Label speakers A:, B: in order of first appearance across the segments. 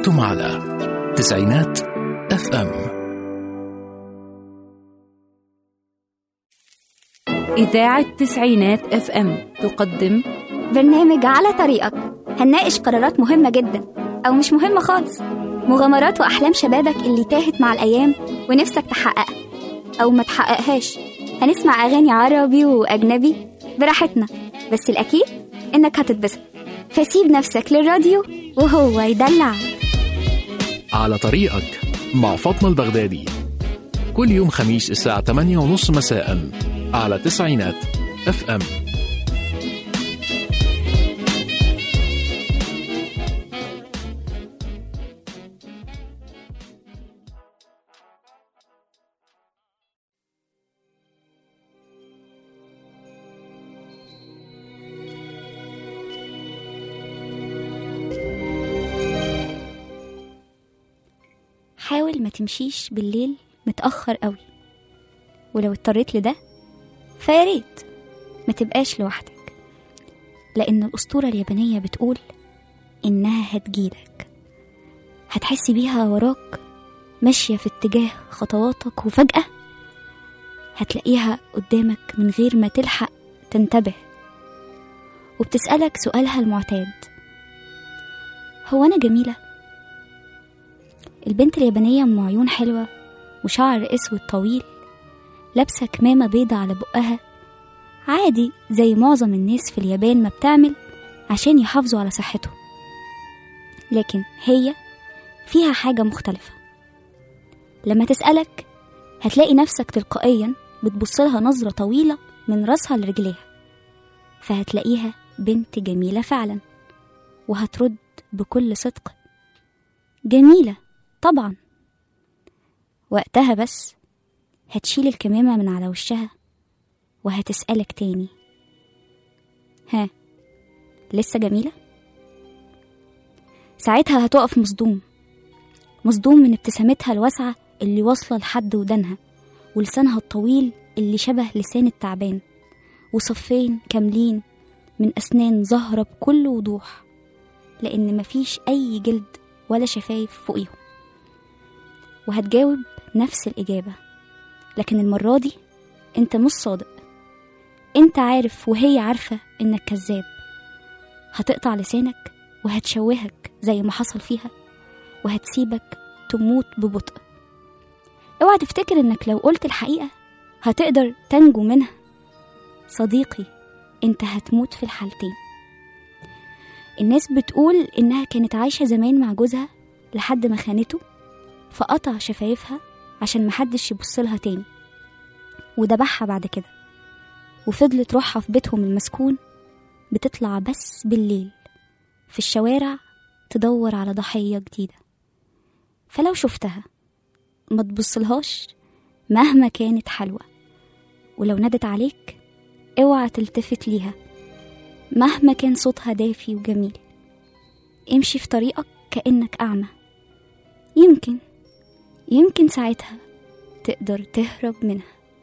A: أنتم على تسعينات اف ام
B: إذاعة تسعينات اف ام تقدم
C: برنامج على طريقك هنناقش قرارات مهمة جدا أو مش مهمة خالص مغامرات وأحلام شبابك اللي تاهت مع الأيام ونفسك تحققها أو ما تحققهاش هنسمع أغاني عربي وأجنبي براحتنا بس الأكيد إنك هتتبسط فسيب نفسك للراديو وهو يدلع
A: على طريقك مع فاطمة البغدادي كل يوم خميس الساعة 8 ونص مساء على تسعينات اف ام
C: حاول ما تمشيش بالليل متأخر قوي ولو اضطريت لده فياريت ما تبقاش لوحدك لأن الأسطورة اليابانية بتقول إنها هتجيلك هتحس بيها وراك ماشية في اتجاه خطواتك وفجأة هتلاقيها قدامك من غير ما تلحق تنتبه وبتسألك سؤالها المعتاد هو أنا جميلة؟ البنت اليابانية أم عيون حلوة وشعر أسود طويل لابسة كمامة بيضة على بقها عادي زي معظم الناس في اليابان ما بتعمل عشان يحافظوا على صحتهم لكن هي فيها حاجة مختلفة لما تسألك هتلاقي نفسك تلقائيا بتبصلها نظرة طويلة من راسها لرجليها فهتلاقيها بنت جميلة فعلا وهترد بكل صدق جميلة طبعا وقتها بس هتشيل الكمامة من على وشها وهتسألك تاني ها لسه جميلة؟ ساعتها هتقف مصدوم مصدوم من ابتسامتها الواسعة اللي واصلة لحد ودانها ولسانها الطويل اللي شبه لسان التعبان وصفين كاملين من أسنان ظاهرة بكل وضوح لأن مفيش أي جلد ولا شفايف فوقيهم وهتجاوب نفس الإجابة لكن المرة دي أنت مش صادق أنت عارف وهي عارفة إنك كذاب هتقطع لسانك وهتشوهك زي ما حصل فيها وهتسيبك تموت ببطء اوعى تفتكر انك لو قلت الحقيقة هتقدر تنجو منها صديقي انت هتموت في الحالتين الناس بتقول إنها كانت عايشة زمان مع جوزها لحد ما خانته فقطع شفايفها عشان محدش يبصلها تاني وذبحها بعد كده وفضلت روحها في بيتهم المسكون بتطلع بس بالليل في الشوارع تدور على ضحية جديدة فلو شفتها ما تبصلهاش مهما كانت حلوة ولو نادت عليك اوعى تلتفت ليها مهما كان صوتها دافي وجميل امشي في طريقك كأنك أعمى يمكن يمكن ساعتها تقدر تهرب منها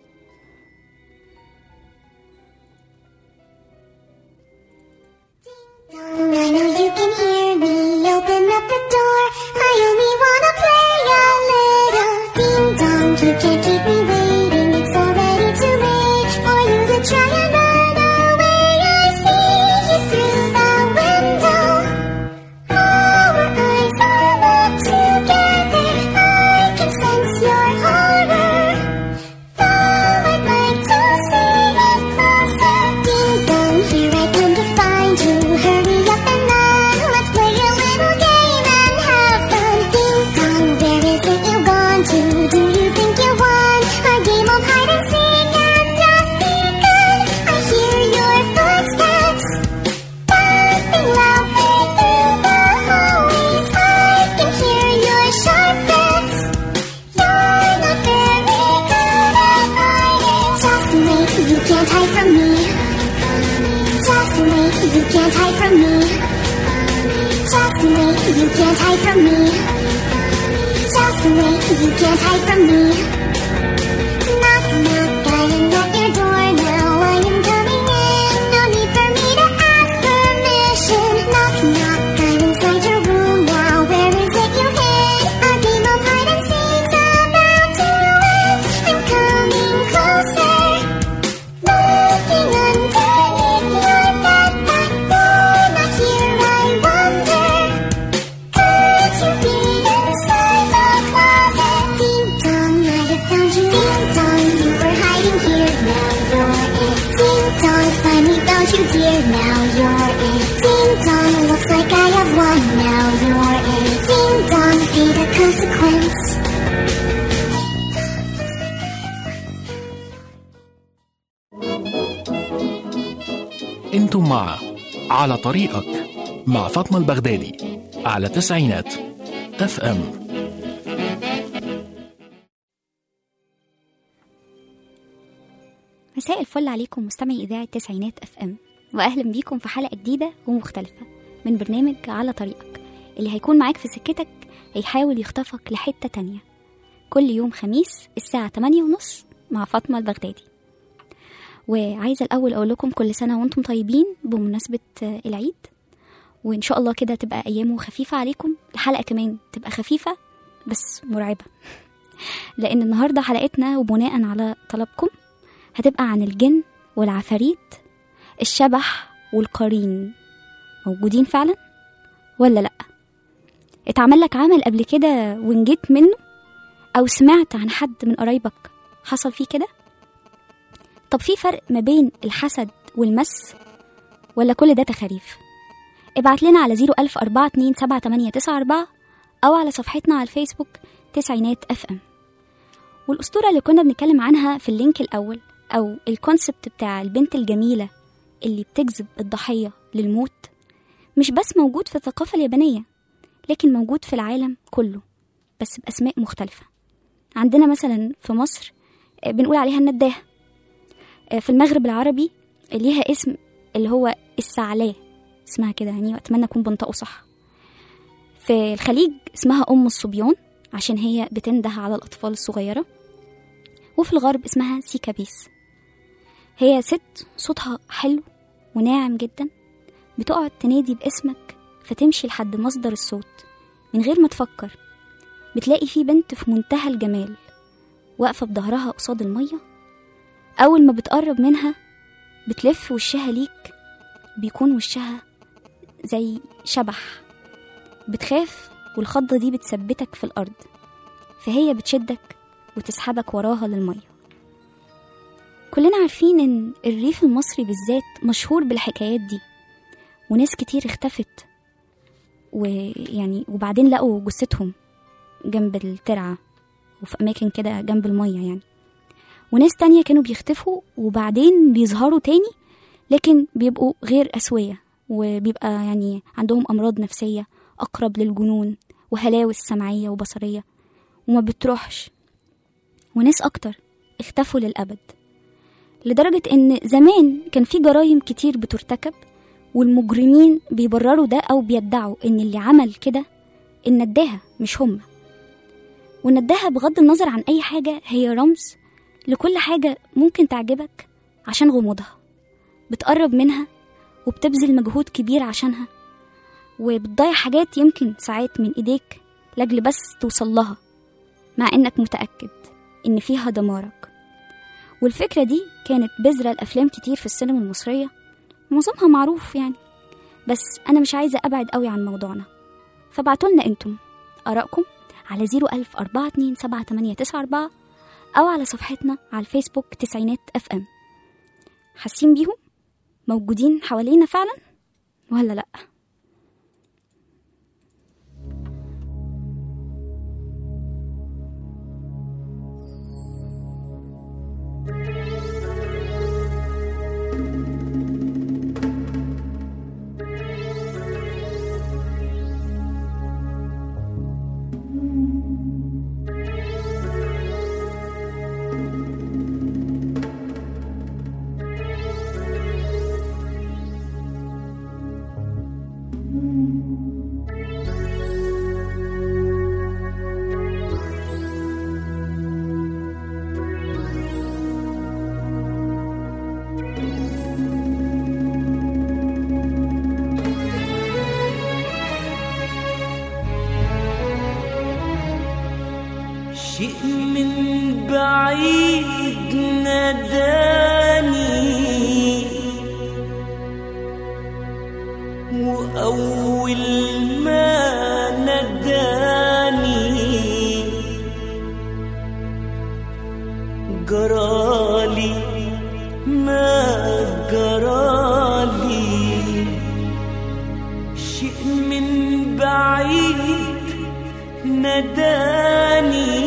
D: I know you can hear me. Open up the door. I only wanna play a little ding dong. You can't keep me waiting. It's already too late for you to try and run away. I see you through the window. Our eyes are locked together. I can sense your horror. Though I'd like to see it closer. Ding dong, here I come to find you. Hurry up and run. Let's play a little game and have fun. Ding dong, where is it you gone to? Do you think you won? Our game of hide and seek has just begun. I hear your footsteps bumping loudly through the hallways. I can hear your sharp breaths. You're not very good at hiding. Just wait, you can't hide from me. Just wait, you can't hide from me. Just wait, you can't hide from me. Just wait, you can't hide from me. Knock, knock, I am at your door now. I am coming in. No need for me to ask permission. Knock, knock, I'm inside your room now. Where is it you
A: مع على طريقك مع فاطمة البغدادي على تسعينات اف ام
C: مساء الفل عليكم مستمعي إذاعة تسعينات اف ام وأهلا بيكم في حلقة جديدة ومختلفة من برنامج على طريقك اللي هيكون معاك في سكتك هيحاول يخطفك لحتة تانية كل يوم خميس الساعة 8 ونص مع فاطمة البغدادي وعايزة الأول أقول لكم كل سنة وأنتم طيبين بمناسبة آه، العيد وإن شاء الله كده تبقى أيامه خفيفة عليكم الحلقة كمان تبقى خفيفة بس مرعبة لأن النهاردة حلقتنا وبناء على طلبكم هتبقى عن الجن والعفاريت الشبح والقرين موجودين فعلا ولا لأ اتعمل لك عمل قبل كده ونجيت منه أو سمعت عن حد من قرايبك حصل فيه كده طب في فرق ما بين الحسد والمس ولا كل ده تخاريف ابعت لنا على 010427894 أو على صفحتنا على الفيسبوك تسعينات اف ام والأسطورة اللي كنا بنتكلم عنها في اللينك الأول أو الكونسبت بتاع البنت الجميلة اللي بتجذب الضحية للموت مش بس موجود في الثقافة اليابانية لكن موجود في العالم كله بس بأسماء مختلفة عندنا مثلا في مصر آه، بنقول عليها النداهة آه، في المغرب العربي ليها اسم اللي هو السعلاه اسمها كده يعني واتمنى اكون بنطقه صح في الخليج اسمها ام الصبيان عشان هي بتنده على الاطفال الصغيره وفي الغرب اسمها سيكابيس هي ست صوتها حلو وناعم جدا بتقعد تنادي باسمك فتمشي لحد مصدر الصوت من غير ما تفكر بتلاقي في بنت في منتهى الجمال واقفة بظهرها قصاد المية أول ما بتقرب منها بتلف وشها ليك بيكون وشها زي شبح بتخاف والخضة دي بتثبتك في الأرض فهي بتشدك وتسحبك وراها للمية كلنا عارفين إن الريف المصري بالذات مشهور بالحكايات دي وناس كتير اختفت ويعني وبعدين لقوا جثتهم جنب الترعة وفي أماكن كده جنب المية يعني وناس تانية كانوا بيختفوا وبعدين بيظهروا تاني لكن بيبقوا غير أسوية وبيبقى يعني عندهم أمراض نفسية أقرب للجنون وهلاوس سمعية وبصرية وما بتروحش وناس أكتر اختفوا للأبد لدرجة إن زمان كان في جرايم كتير بترتكب والمجرمين بيبرروا ده أو بيدعوا إن اللي عمل كده النداهة مش هما والنداهة بغض النظر عن أي حاجة هي رمز لكل حاجة ممكن تعجبك عشان غموضها بتقرب منها وبتبذل مجهود كبير عشانها وبتضيع حاجات يمكن ساعات من ايديك لاجل بس توصل لها مع انك متأكد ان فيها دمارك والفكرة دي كانت بذرة لأفلام كتير في السينما المصرية معظمها معروف يعني بس أنا مش عايزة أبعد قوي عن موضوعنا فبعتولنا انتم آرائكم على 010427894 أو على صفحتنا على الفيسبوك تسعينات اف ام حاسين بيهم؟ موجودين حوالينا فعلا؟ ولا لأ؟
E: شيء من بعيد ناداني وأول ما ناداني جرالي ما جرالي شيء من بعيد ناداني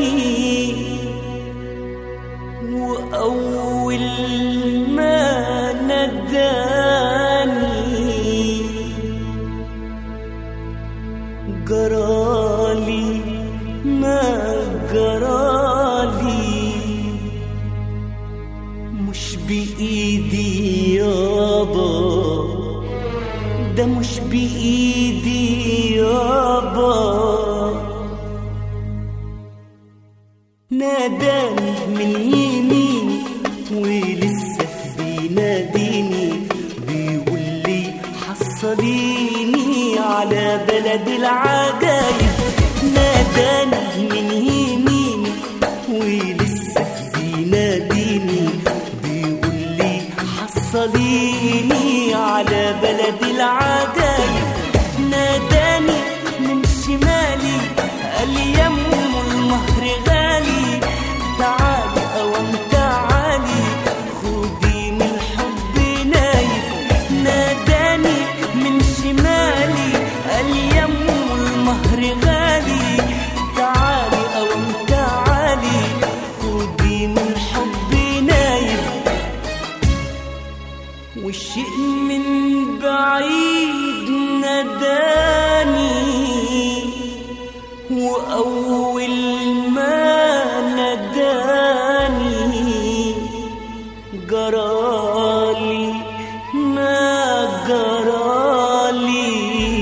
E: وأول ما ناداني جرالي ما جرالي مش بإيدي يابا ده مش بإيدي يابا ناداني من يميني ولسه بيناديني بيقول لي حصليني على بلد العجايب ناداني من يميني ولسه بيناديني بيقول لي حصليني على بلد العجايب ناداني من شمالي قال لي يم المهر غالي تعالي اوام تعالي خدي من الحب نايب ناداني من شمالي قال لي يم المهر غالي تعالي اوام تعالي خدي من الحب نايب والشيء من بعيد ناداني وأول ما ناداني جرالي ما جرالي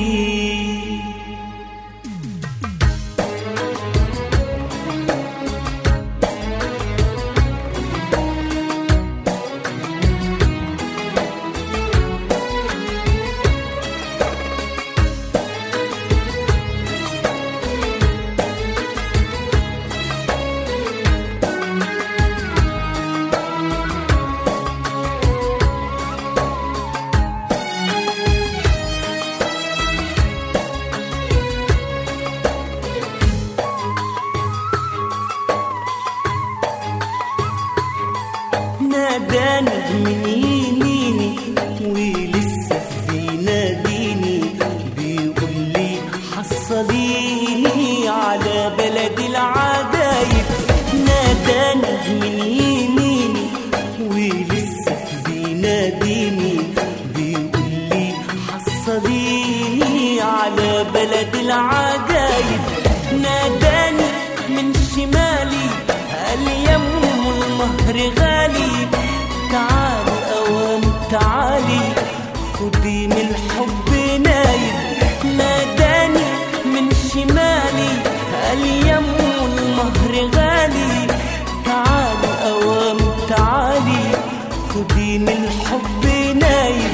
E: ناداني من يميني ولسه بيناديني بيقول لي حصليني على بلد العجايب ناداني من يميني ولسه بيناديني بيقول لي حصليني على بلد العجايب ناداني من شمالي قال يم المهر غالي تعالي اوام تعالي خدي من الحب نايب ناداني من شمالي قال يم المهر غالي تعالي اوام تعالي خدي من الحب نايب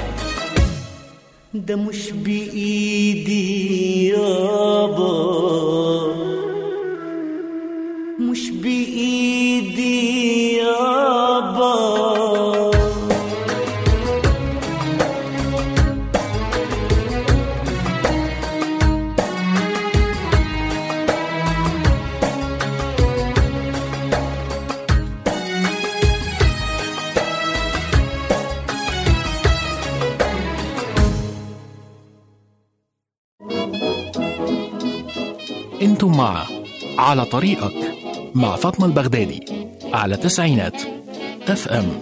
E: ده مش بإيدي يابا مش بإيدي يابا
A: انتم مع على طريقك مع فاطمة البغدادي على تسعينات اف ام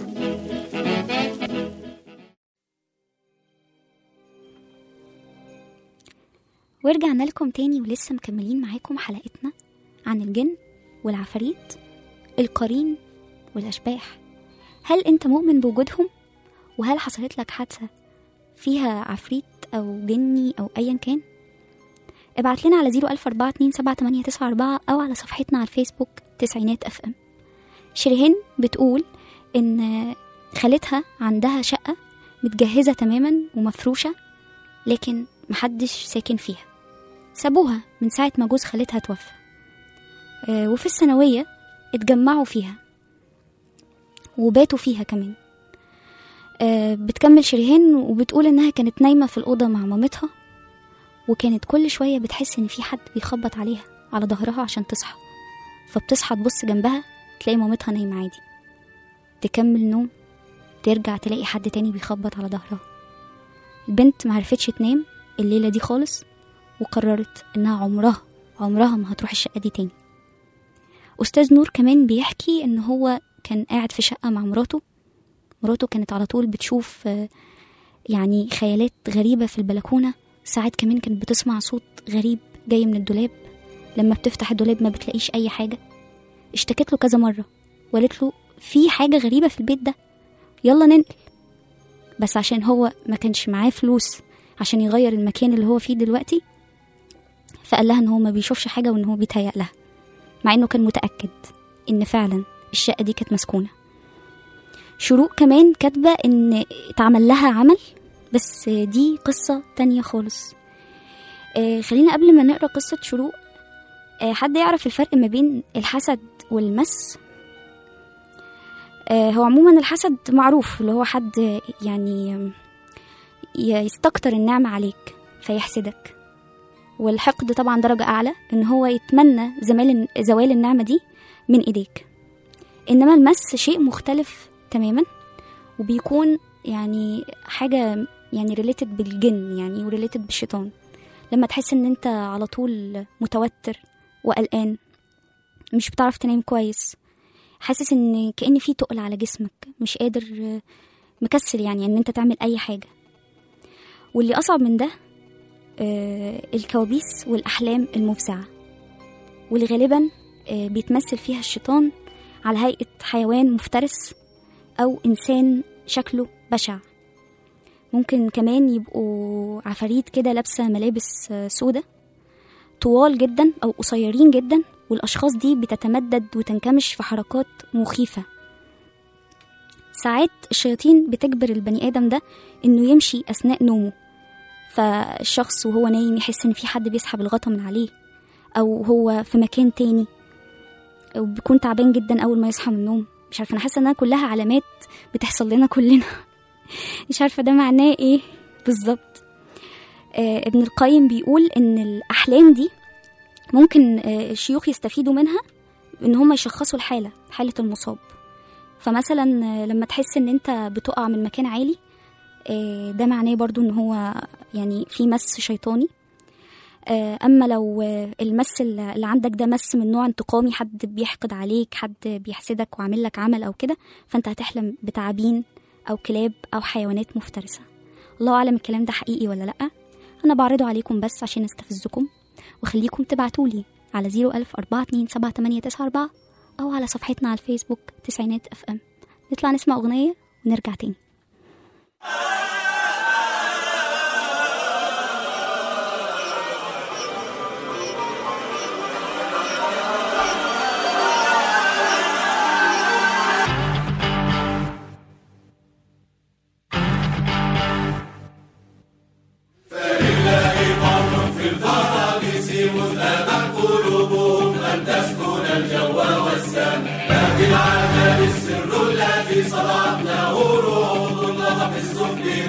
C: ورجعنا لكم تاني ولسه مكملين معاكم حلقتنا عن الجن والعفاريت القرين والأشباح هل أنت مؤمن بوجودهم؟ وهل حصلت لك حادثة فيها عفريت أو جني أو أيا كان؟ ابعت لنا على 014278994 أو على صفحتنا على الفيسبوك تسعينات اف ام شيرين بتقول إن خالتها عندها شقة متجهزة تماما ومفروشة لكن محدش ساكن فيها سابوها من ساعة ما جوز خالتها توفى آه، وفي الثانوية اتجمعوا فيها وباتوا فيها كمان آه، بتكمل شريهان وبتقول انها كانت نايمة في الأوضة مع مامتها وكانت كل شوية بتحس ان في حد بيخبط عليها على ظهرها عشان تصحى فبتصحى تبص جنبها تلاقي مامتها نايمة عادي تكمل نوم ترجع تلاقي حد تاني بيخبط على ظهرها البنت معرفتش تنام الليلة دي خالص وقررت انها عمرها عمرها ما هتروح الشقة دي تاني أستاذ نور كمان بيحكي إن هو كان قاعد في شقة مع مراته مراته كانت على طول بتشوف آه، يعني خيالات غريبة في البلكونة ساعات كمان كانت بتسمع صوت غريب جاي من الدولاب لما بتفتح الدولاب ما بتلاقيش أي حاجة اشتكت له كذا مرة وقالت له في حاجة غريبة في البيت ده يلا ننقل بس عشان هو ما كانش معاه فلوس عشان يغير المكان اللي هو فيه دلوقتي فقال لها ان هو ما بيشوفش حاجة وان هو بيتهيأ لها مع انه كان متأكد ان فعلا الشقة دي كانت مسكونة شروق كمان كاتبة ان اتعمل لها عمل بس دي قصة تانية خالص آه خلينا قبل ما نقرا قصة شروق آه حد يعرف الفرق ما بين الحسد والمس آه هو عموما الحسد معروف اللي هو حد يعني يستكتر النعمة عليك فيحسدك والحقد طبعا درجة أعلى إن هو يتمنى زمال زوال النعمة دي من إيديك إنما المس شيء مختلف تماما وبيكون يعني حاجة يعني ريليتد بالجن يعني وريليتد بالشيطان لما تحس ان انت على طول متوتر وقلقان مش بتعرف تنام كويس حاسس ان كأن في تقل على جسمك مش قادر مكسل يعني ان انت تعمل اي حاجة واللي اصعب من ده آه، الكوابيس والاحلام المفزعة واللي غالبا آه، بيتمثل فيها الشيطان على هيئة حيوان مفترس او انسان شكله بشع ممكن كمان يبقوا عفاريت كده لابسة ملابس آه، سودة طوال جدا أو قصيرين جدا والأشخاص دي بتتمدد وتنكمش في حركات مخيفة ساعات الشياطين بتجبر البني آدم ده إنه يمشي أثناء نومه فالشخص وهو نايم يحس إن في حد بيسحب الغطا من عليه أو هو في مكان تاني وبيكون تعبان جدا أول ما يصحى من النوم مش عارفة أنا حاسة إنها كلها علامات بتحصل لنا كلنا مش عارفة ده معناه ايه بالظبط آه ابن القيم بيقول ان الأحلام دي ممكن آه الشيوخ يستفيدوا منها ان هم يشخصوا الحالة حالة المصاب فمثلا آه لما تحس ان انت بتقع من مكان عالي آه ده معناه برضو ان هو يعني في مس شيطاني آه، اما لو آه، المس اللي اللي عندك ده مس من نوع انتقامي حد بيحقد عليك حد بيحسدك وعامل لك عمل او كده فانت هتحلم بتعابين او كلاب او حيوانات مفترسه الله اعلم الكلام ده حقيقي ولا لا انا بعرضه عليكم بس عشان استفزكم وخليكم تبعتولي على 01000 427 او على صفحتنا على الفيسبوك تسعينات اف ام نطلع نسمع اغنيه ونرجع تاني
F: السر الذي صنعناه روح الله في السفل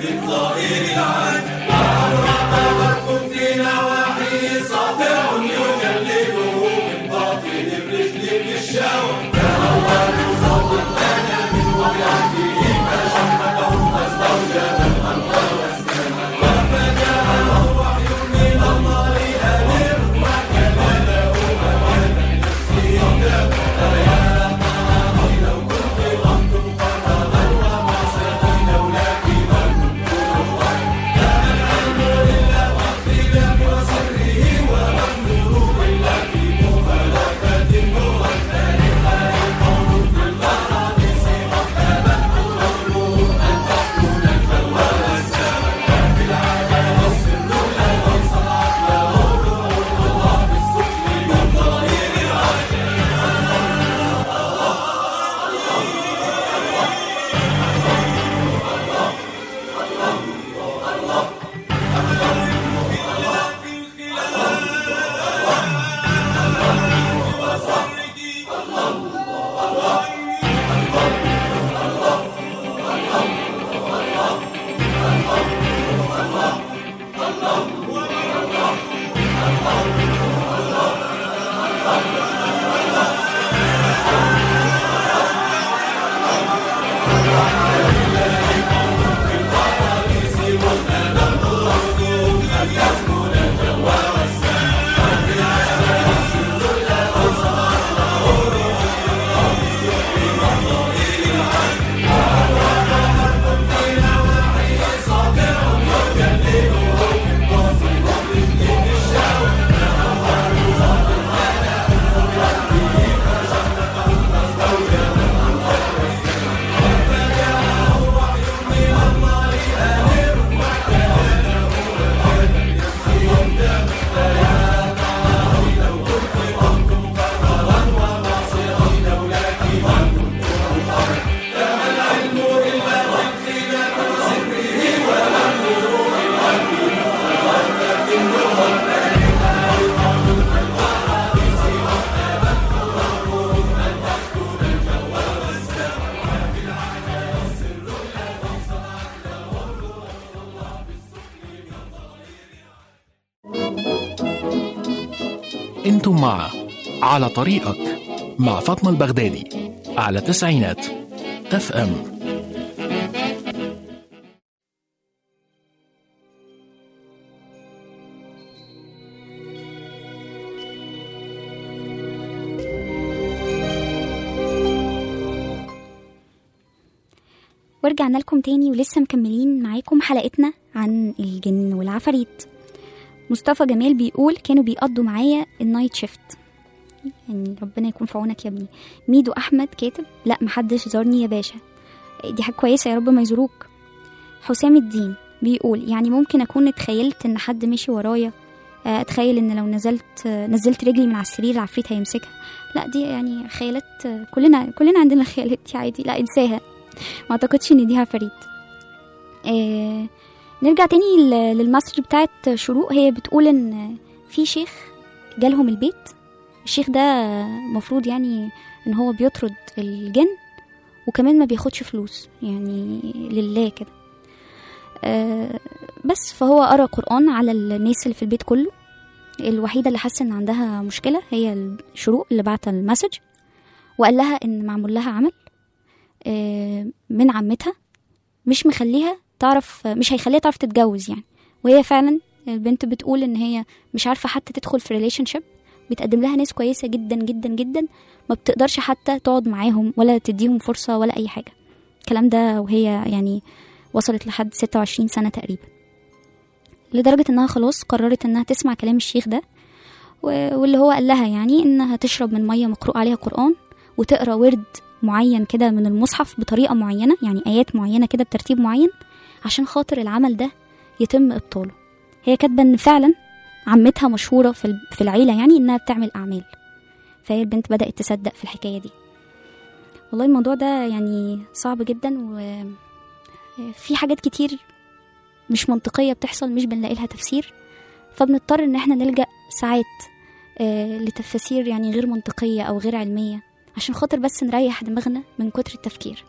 A: انتم مع على طريقك مع فاطمة البغدادي على تسعينات اف ام
C: ورجعنا لكم تاني ولسه مكملين معاكم حلقتنا عن الجن والعفاريت مصطفى جمال بيقول كانوا بيقضوا معايا النايت شيفت يعني ربنا يكون في عونك يا ابني ميدو احمد كاتب لا محدش زارني يا باشا دي حاجه كويسه يا رب ما يزوروك حسام الدين بيقول يعني ممكن اكون اتخيلت ان حد مشي ورايا آه، اتخيل ان لو نزلت آه، نزلت رجلي من على السرير العفريت هيمسكها لا دي يعني خيالات آه، كلنا كلنا عندنا خيالات دي عادي لا انساها ما اعتقدش ان دي عفاريت آه نرجع تاني ل- للمسج بتاعت شروق هي بتقول ان في شيخ جالهم البيت الشيخ ده مفروض يعني ان هو بيطرد الجن وكمان ما بياخدش فلوس يعني لله كده آه بس فهو قرا قران على الناس اللي في البيت كله الوحيده اللي حاسه ان عندها مشكله هي الشروق اللي بعت المسج وقال لها ان معمول لها عمل آه، من عمتها مش مخليها تعرف مش هيخليها تعرف تتجوز يعني وهي فعلا البنت بتقول ان هي مش عارفه حتى تدخل في ريليشن شيب بتقدم لها ناس كويسه جدا جدا جدا ما بتقدرش حتى تقعد معاهم ولا تديهم فرصه ولا اي حاجه الكلام ده وهي يعني وصلت لحد 26 سنه تقريبا لدرجه انها خلاص قررت انها تسمع كلام الشيخ ده و- واللي هو قال لها يعني انها تشرب من ميه مقروء عليها قران وتقرا ورد معين كده من المصحف بطريقه معينه يعني ايات معينه كده بترتيب معين عشان خاطر العمل ده يتم ابطاله هي كاتبه ان فعلا عمتها مشهوره في ال- في العيله يعني انها بتعمل اعمال فهي البنت بدات تصدق في الحكايه دي والله الموضوع ده يعني صعب جدا وفي حاجات كتير مش منطقيه بتحصل مش بنلاقي لها تفسير فبنضطر ان احنا نلجا ساعات آه، لتفاسير يعني غير منطقيه او غير علميه عشان خاطر بس نريح دماغنا من كتر التفكير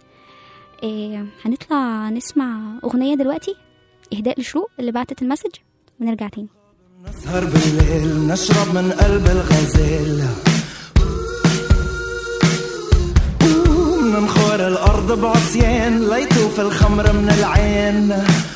C: إيه هنطلع نسمع أغنية دلوقتي إهداء لشروق اللي بعتت المسج ونرجع تاني
E: نسهر بالليل نشرب من قلب الغزال ننخر الأرض بعصيان ليطوف الخمر من العين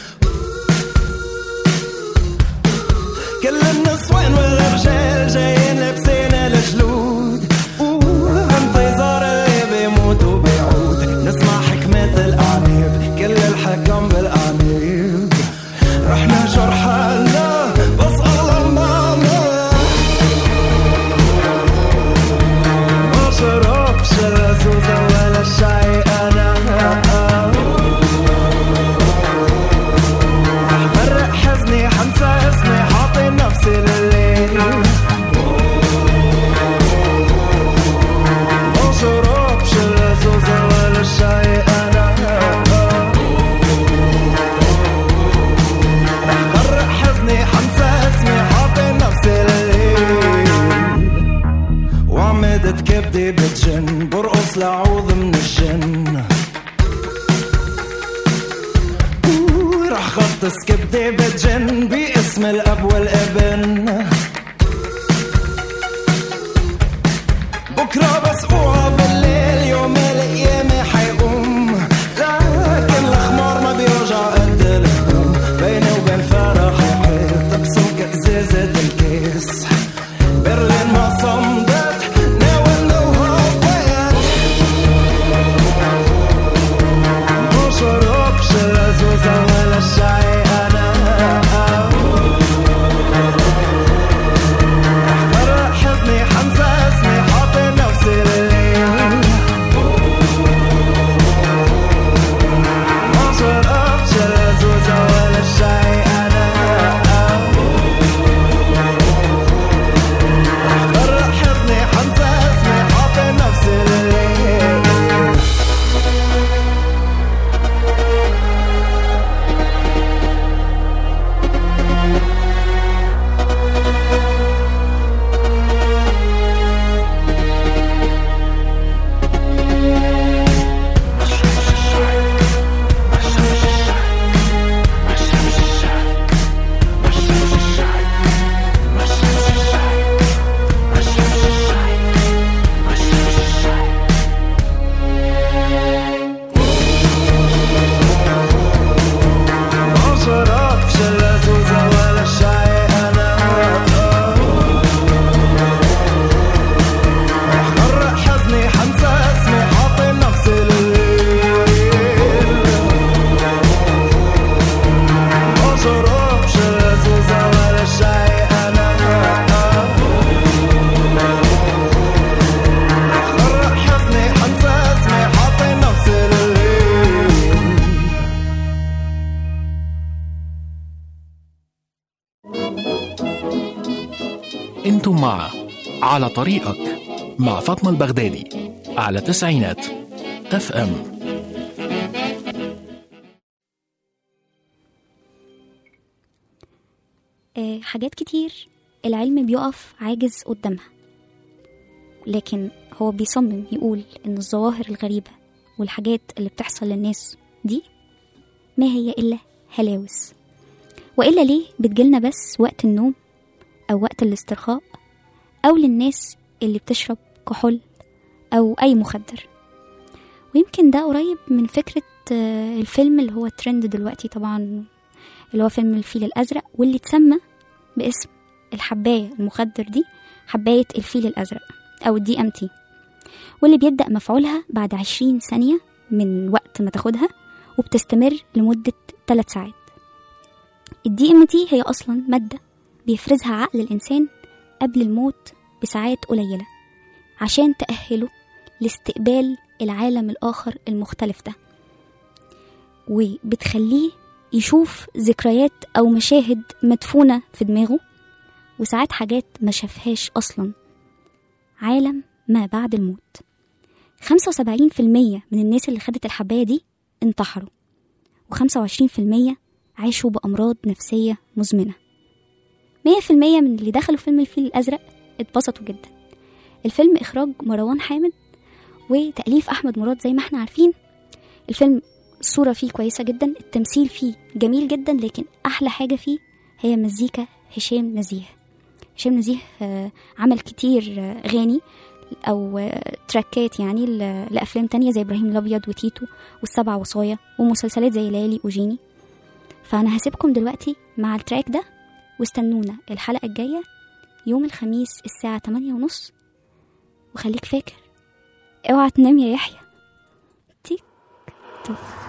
E: كل النسوان والرجال جايين لابسين الجلود بانتظار اللي بيموت وبيعود نسمع حكمة الأعناب كل الحكم بالأعناب رح نهجر حالنا بس الله معنا ما شربش الزوزة ولا الشاي أنا رح برق حزني حنسى اسمي حاطي نفسي لليل ما شربش الزوزة ولا الشاي أنا برق حزني حنسى اسمي حاطي نفسي لليل وعمدت كبدي بتجن برقص لعوذ من الجن رح غطس كبدي بتجن باسم الاب والابن بكره بس اوعى بالليل يوم القيامة حيقوم لكن الخمار ما بيرجع قد الهدوم بيني وبين فرح حيط تبسم كأزازة الكيس برلين ما صمدت ناوي انه هوبا
A: انتم مع على طريقك مع فاطمة البغدادي على تسعينات اف ام
C: آه، حاجات كتير العلم بيقف عاجز قدامها لكن هو بيصمم يقول إن الظواهر الغريبة والحاجات اللي بتحصل للناس دي ما هي إلا هلاوس وإلا ليه بتجيلنا بس وقت النوم أو وقت الاسترخاء أو للناس اللي بتشرب كحول أو أي مخدر ويمكن ده قريب من فكرة آه، الفيلم اللي هو ترند دلوقتي طبعا اللي هو فيلم الفيل الأزرق واللي اتسمى باسم الحباية المخدر دي حباية الفيل الأزرق أو الدي أم تي واللي بيبدأ مفعولها بعد عشرين ثانية من وقت ما تاخدها وبتستمر لمدة 3 ساعات الدي ام تي هي أصلا مادة بيفرزها عقل الإنسان قبل الموت بساعات قليلة عشان تأهله لاستقبال العالم الآخر المختلف ده وبتخليه يشوف ذكريات أو مشاهد مدفونة في دماغه وساعات حاجات ما شافهاش أصلا عالم ما بعد الموت 75% من الناس اللي خدت الحباية دي انتحروا و25% عاشوا بأمراض نفسية مزمنة 100% من اللي دخلوا فيلم الفيل الأزرق اتبسطوا جدا الفيلم إخراج مروان حامد وتأليف أحمد مراد زي ما احنا عارفين الفيلم الصورة فيه كويسة جدا التمثيل فيه جميل جدا لكن أحلى حاجة فيه هي مزيكا هشام نزيه هشام نزيه آه، عمل كتير آه، غاني أو آه، تراكات يعني ل- لأفلام تانية زي إبراهيم الأبيض وتيتو والسبع وصايا ومسلسلات زي ليالي وجيني فأنا هسيبكم دلوقتي مع التراك ده واستنونا الحلقة الجاية يوم الخميس الساعة 8 ونص وخليك فاكر اوعى تنام يا يحيى تيك توك